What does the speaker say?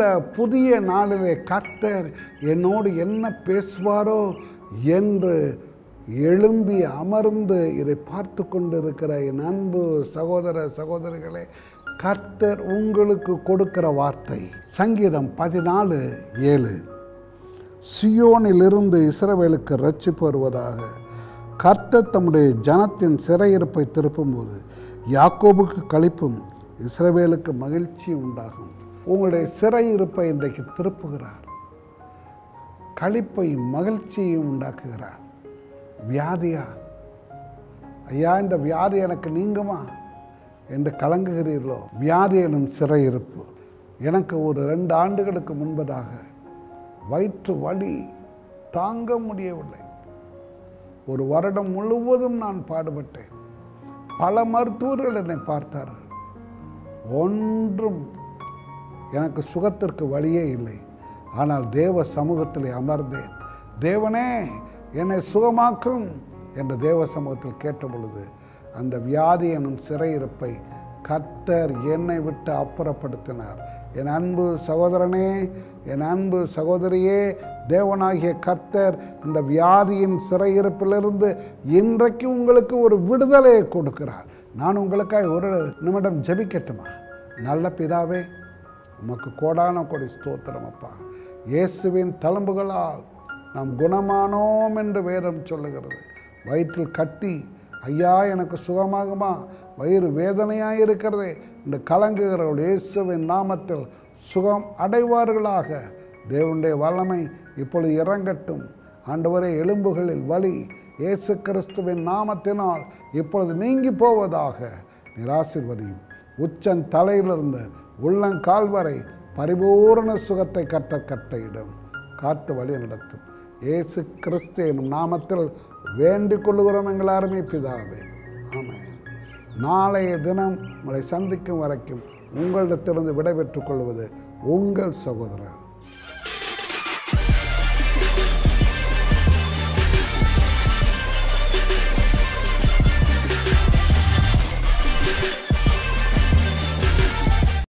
புதிய நாளிலே கர்த்தர் என்னோடு என்ன பேசுவாரோ என்று எழும்பி அமர்ந்து இதை பார்த்து கொண்டிருக்கிற என் அன்பு சகோதர சகோதரிகளே கர்த்தர் உங்களுக்கு கொடுக்கிற வார்த்தை சங்கீதம் பதினாலு ஏழு சியோனிலிருந்து இஸ்ரவேலுக்கு ரட்சிப்பு வருவதாக கர்த்தர் தம்முடைய ஜனத்தின் சிறையிருப்பை திருப்பும்போது யாக்கோபுக்கு களிப்பும் இஸ்ரவேலுக்கு மகிழ்ச்சி உண்டாகும் உங்களுடைய சிறையிருப்பை இன்றைக்கு திருப்புகிறார் களிப்பையும் மகிழ்ச்சியையும் உண்டாக்குகிறார் வியாதியா ஐயா இந்த வியாதி எனக்கு நீங்குமா என்று கலங்குகிறீர்களோ வியாதி எனும் சிறையிருப்பு எனக்கு ஒரு ரெண்டு ஆண்டுகளுக்கு முன்பதாக வயிற்று வலி தாங்க முடியவில்லை ஒரு வருடம் முழுவதும் நான் பாடுபட்டேன் பல மருத்துவர்கள் என்னை பார்த்தார்கள் ஒன்றும் எனக்கு சுகத்திற்கு வழியே இல்லை ஆனால் தேவ சமூகத்தில் அமர்ந்தேன் தேவனே என்னை சுகமாக்கும் என்று தேவ சமூகத்தில் கேட்ட பொழுது அந்த வியாதி எனும் சிறையிருப்பை கர்த்தர் என்னை விட்டு அப்புறப்படுத்தினார் என் அன்பு சகோதரனே என் அன்பு சகோதரியே தேவனாகிய கர்த்தர் இந்த வியாதியின் சிறையிருப்பிலிருந்து இன்றைக்கு உங்களுக்கு ஒரு விடுதலையை கொடுக்கிறார் நான் உங்களுக்காக ஒரு நிமிடம் ஜெபிக்கட்டுமா நல்ல பிதாவே உமக்கு கோடான கொடி ஸ்தோத்திரம் அப்பா இயேசுவின் தழும்புகளால் நாம் குணமானோம் என்று வேதம் சொல்லுகிறது வயிற்றில் கட்டி ஐயா எனக்கு சுகமாகுமா வயிறு வேதனையாக இருக்கிறதே என்று கலங்குகிறவர்கள் இயேசுவின் நாமத்தில் சுகம் அடைவார்களாக தேவனுடைய வல்லமை இப்பொழுது இறங்கட்டும் ஆண்டவரே எலும்புகளில் வலி இயேசு கிறிஸ்துவின் நாமத்தினால் இப்பொழுது நீங்கி போவதாக நிராசிர்வதியும் உச்சன் தலையிலிருந்து உள்ளங்கால் வரை பரிபூர்ண சுகத்தை கட்ட கட்டையிடும் காத்து வழி நடத்தும் இயேசு கிறிஸ்து எனும் நாமத்தில் வேண்டிக் கொள்ளுகிறோம் எங்கள் அருமை பிதாவே ஆமென் நாளைய தினம் உங்களை சந்திக்கும் வரைக்கும் உங்களிடத்திலிருந்து விடைபெற்றுக் கொள்வது உங்கள் சகோதரர்